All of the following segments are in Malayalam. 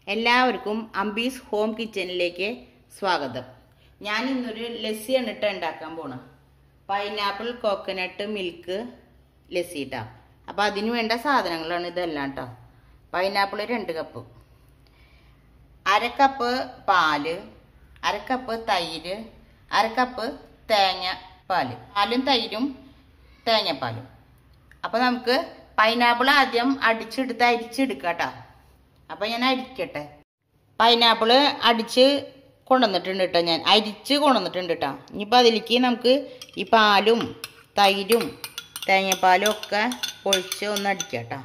എല്ലാവർക്കും അംബീസ് ഹോം കിച്ചണിലേക്ക് സ്വാഗതം ഞാൻ ഇന്നൊരു ലസ്സിയാണ് ഇട്ട് ഉണ്ടാക്കാൻ പോണ പൈനാപ്പിൾ കോക്കനട്ട് മിൽക്ക് ലസ്സി ഇട്ടാ അപ്പം അതിന് വേണ്ട സാധനങ്ങളാണ് ഇതെല്ലാം കേട്ടോ പൈനാപ്പിൾ രണ്ട് കപ്പ് അര കപ്പ് പാല് അര കപ്പ് തൈര് അര കപ്പ് തേങ്ങ പാല് പാലും തൈരും തേങ്ങാപ്പാലും അപ്പോൾ നമുക്ക് പൈനാപ്പിൾ ആദ്യം അടിച്ചെടുത്ത് അരിച്ചെടുക്കാം കേട്ടോ അപ്പം ഞാൻ അരിക്കട്ടെ പൈനാപ്പിൾ അടിച്ച് കൊണ്ടുവന്നിട്ടുണ്ട് കേട്ടോ ഞാൻ അരിച്ച് കൊണ്ടുവന്നിട്ടുണ്ട് കേട്ടോ ഇനിയിപ്പോൾ അതിലേക്ക് നമുക്ക് ഈ പാലും തൈരും തേങ്ങാപ്പാലും ഒക്കെ ഒഴിച്ച് ഒന്ന് അടിക്കാം കേട്ടോ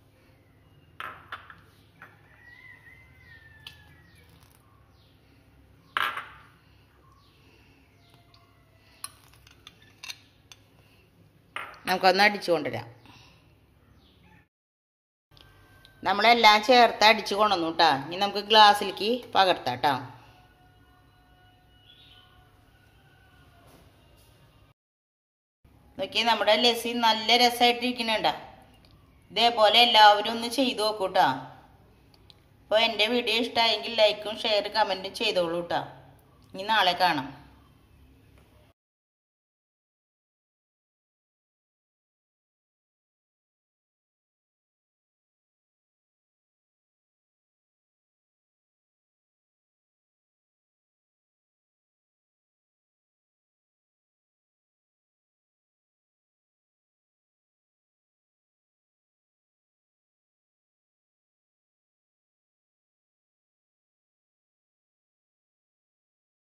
നമുക്കൊന്ന് അടിച്ചു കൊണ്ടുവരാം നമ്മളെല്ലാം ചേർത്ത് അടിച്ച് കൊണ്ടുവന്നു കേട്ടോ ഇനി നമുക്ക് ഗ്ലാസ്സിലേക്ക് പകർത്താം കേട്ടോ നോക്കി നമ്മുടെ ലസ്സി നല്ല രസമായിട്ടിരിക്കുന്നുണ്ട ഇതേപോലെ എല്ലാവരും ഒന്ന് ചെയ്തു നോക്കൂ കേട്ടോ അപ്പോൾ എൻ്റെ വീഡിയോ ഇഷ്ടമായെങ്കിൽ ലൈക്കും ഷെയർ കമൻറ്റും ചെയ്തോളൂ കേട്ടോ ഇനി നാളെ കാണാം